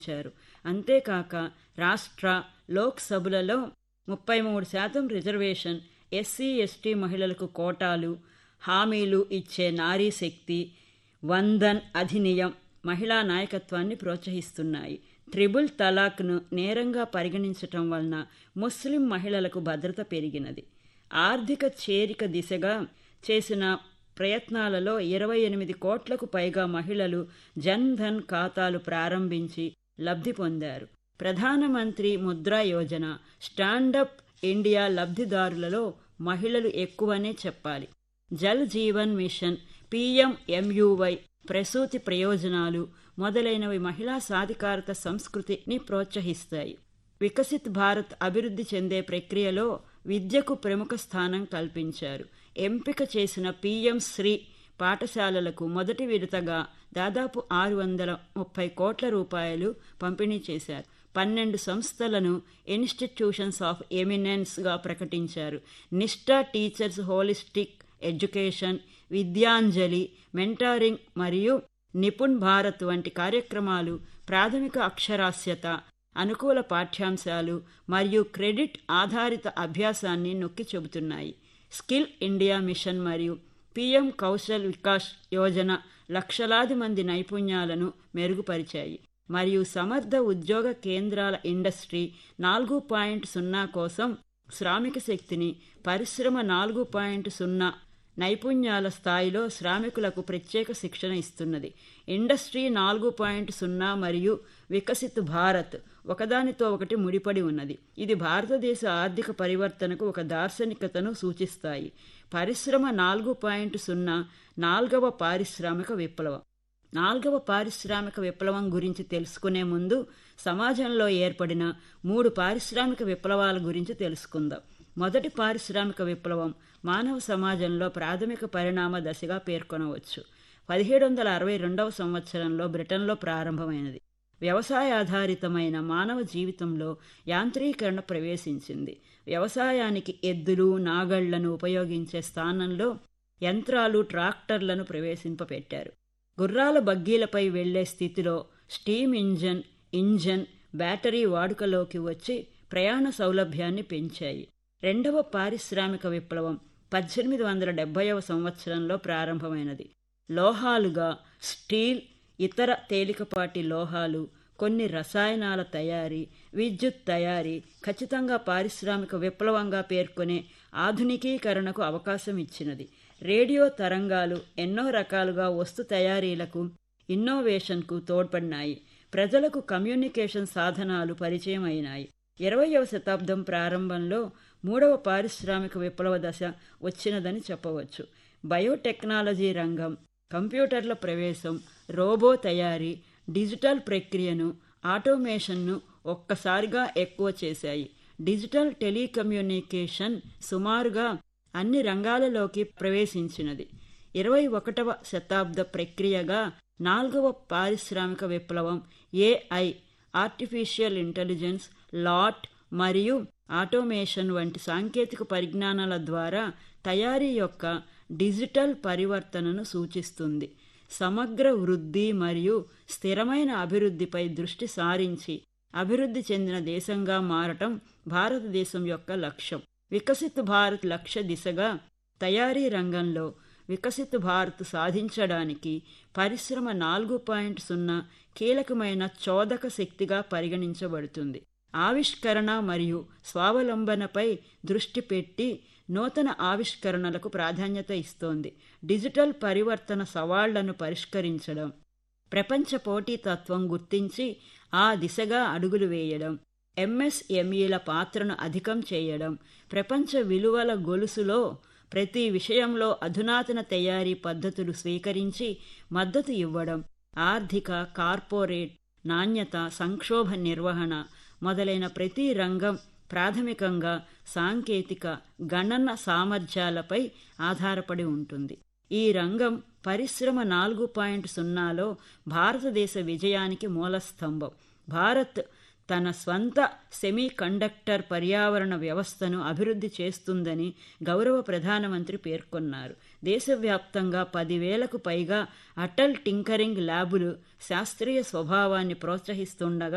ఇచ్చారు అంతేకాక రాష్ట్ర లోక్సభలలో ముప్పై మూడు శాతం రిజర్వేషన్ ఎస్సీ ఎస్టీ మహిళలకు కోటాలు హామీలు ఇచ్చే నారీ శక్తి వందన్ అధినియం మహిళా నాయకత్వాన్ని ప్రోత్సహిస్తున్నాయి త్రిబుల్ తలాక్ను నేరంగా పరిగణించటం వలన ముస్లిం మహిళలకు భద్రత పెరిగినది ఆర్థిక చేరిక దిశగా చేసిన ప్రయత్నాలలో ఇరవై ఎనిమిది కోట్లకు పైగా మహిళలు జన్ ధన్ ఖాతాలు ప్రారంభించి లబ్ధి పొందారు ప్రధానమంత్రి ముద్రా యోజన స్టాండప్ ఇండియా లబ్ధిదారులలో మహిళలు ఎక్కువనే చెప్పాలి జల్ జీవన్ మిషన్ పిఎంఎంయువై ప్రసూతి ప్రయోజనాలు మొదలైనవి మహిళా సాధికారత సంస్కృతిని ప్రోత్సహిస్తాయి వికసిత్ భారత్ అభివృద్ధి చెందే ప్రక్రియలో విద్యకు ప్రముఖ స్థానం కల్పించారు ఎంపిక చేసిన పిఎం శ్రీ పాఠశాలలకు మొదటి విడతగా దాదాపు ఆరు వందల ముప్పై కోట్ల రూపాయలు పంపిణీ చేశారు పన్నెండు సంస్థలను ఇన్స్టిట్యూషన్స్ ఆఫ్ ఎమినెన్స్గా ప్రకటించారు Nishtha teachers holistic education Vidyanjali mentoring మరియు నిపుణ్ భారత్ వంటి కార్యక్రమాలు ప్రాథమిక అక్షరాస్యత అనుకూల పాఠ్యాంశాలు మరియు క్రెడిట్ ఆధారిత అభ్యాసాన్ని నొక్కి చెబుతున్నాయి స్కిల్ ఇండియా మిషన్ మరియు పిఎం కౌశల్ వికాస్ యోజన లక్షలాది మంది నైపుణ్యాలను మెరుగుపరిచాయి మరియు సమర్థ ఉద్యోగ కేంద్రాల ఇండస్ట్రీ నాలుగు పాయింట్ సున్నా కోసం శ్రామిక శక్తిని పరిశ్రమ నాలుగు పాయింట్ సున్నా నైపుణ్యాల స్థాయిలో శ్రామికులకు ప్రత్యేక శిక్షణ ఇస్తున్నది ఇండస్ట్రీ నాలుగు పాయింట్ సున్నా మరియు వికసిత్ భారత్ ఒకదానితో ఒకటి ముడిపడి ఉన్నది ఇది భారతదేశ ఆర్థిక పరివర్తనకు ఒక దార్శనికతను సూచిస్తాయి పరిశ్రమ నాలుగు పాయింట్ సున్నా నాల్గవ పారిశ్రామిక విప్లవం నాల్గవ పారిశ్రామిక విప్లవం గురించి తెలుసుకునే ముందు సమాజంలో ఏర్పడిన మూడు పారిశ్రామిక విప్లవాల గురించి తెలుసుకుందాం మొదటి పారిశ్రామిక విప్లవం మానవ సమాజంలో ప్రాథమిక పరిణామ దశగా పేర్కొనవచ్చు పదిహేడు వందల అరవై రెండవ సంవత్సరంలో బ్రిటన్లో ప్రారంభమైనది వ్యవసాయ ఆధారితమైన మానవ జీవితంలో యాంత్రీకరణ ప్రవేశించింది వ్యవసాయానికి ఎద్దులు నాగళ్లను ఉపయోగించే స్థానంలో యంత్రాలు ట్రాక్టర్లను ప్రవేశింపపెట్టారు గుర్రాల బగ్గీలపై వెళ్లే స్థితిలో స్టీమ్ ఇంజన్ ఇంజన్ బ్యాటరీ వాడుకలోకి వచ్చి ప్రయాణ సౌలభ్యాన్ని పెంచాయి రెండవ పారిశ్రామిక విప్లవం పద్దెనిమిది వందల డెబ్బైవ సంవత్సరంలో ప్రారంభమైనది లోహాలుగా స్టీల్ ఇతర తేలికపాటి లోహాలు కొన్ని రసాయనాల తయారీ విద్యుత్ తయారీ ఖచ్చితంగా పారిశ్రామిక విప్లవంగా పేర్కొనే ఆధునికీకరణకు అవకాశం ఇచ్చినది రేడియో తరంగాలు ఎన్నో రకాలుగా వస్తు తయారీలకు ఇన్నోవేషన్కు తోడ్పడినాయి ప్రజలకు కమ్యూనికేషన్ సాధనాలు పరిచయం అయినాయి ఇరవయవ శతాబ్దం ప్రారంభంలో మూడవ పారిశ్రామిక విప్లవ దశ వచ్చినదని చెప్పవచ్చు బయోటెక్నాలజీ రంగం కంప్యూటర్ల ప్రవేశం రోబో తయారీ డిజిటల్ ప్రక్రియను ఆటోమేషన్ను ఒక్కసారిగా ఎక్కువ చేశాయి డిజిటల్ టెలికమ్యూనికేషన్ సుమారుగా అన్ని రంగాలలోకి ప్రవేశించినది ఇరవై ఒకటవ శతాబ్ద ప్రక్రియగా నాలుగవ పారిశ్రామిక విప్లవం ఏఐ ఆర్టిఫిషియల్ ఇంటెలిజెన్స్ లాట్ మరియు ఆటోమేషన్ వంటి సాంకేతిక పరిజ్ఞానాల ద్వారా తయారీ యొక్క డిజిటల్ పరివర్తనను సూచిస్తుంది సమగ్ర వృద్ధి మరియు స్థిరమైన అభివృద్ధిపై దృష్టి సారించి అభివృద్ధి చెందిన దేశంగా మారటం భారతదేశం యొక్క లక్ష్యం వికసిత్ భారత్ లక్ష్య దిశగా తయారీ రంగంలో వికసిత్ భారత్ సాధించడానికి పరిశ్రమ నాలుగు పాయింట్ సున్నా కీలకమైన చోదక శక్తిగా పరిగణించబడుతుంది ఆవిష్కరణ మరియు స్వావలంబనపై దృష్టి పెట్టి నూతన ఆవిష్కరణలకు ప్రాధాన్యత ఇస్తోంది డిజిటల్ పరివర్తన సవాళ్లను పరిష్కరించడం ప్రపంచ పోటీతత్వం గుర్తించి ఆ దిశగా అడుగులు వేయడం ఎంఎస్ఎంఈల పాత్రను అధికం చేయడం ప్రపంచ విలువల గొలుసులో ప్రతి విషయంలో అధునాతన తయారీ పద్ధతులు స్వీకరించి మద్దతు ఇవ్వడం ఆర్థిక కార్పొరేట్ నాణ్యత సంక్షోభ నిర్వహణ మొదలైన ప్రతి రంగం ప్రాథమికంగా సాంకేతిక గణన సామర్థ్యాలపై ఆధారపడి ఉంటుంది ఈ రంగం పరిశ్రమ నాలుగు పాయింట్ సున్నాలో భారతదేశ విజయానికి మూలస్తంభం భారత్ తన స్వంత సెమీ కండక్టర్ పర్యావరణ వ్యవస్థను అభివృద్ధి చేస్తుందని గౌరవ ప్రధానమంత్రి పేర్కొన్నారు దేశవ్యాప్తంగా పదివేలకు పైగా అటల్ టింకరింగ్ ల్యాబులు శాస్త్రీయ స్వభావాన్ని ప్రోత్సహిస్తుండగా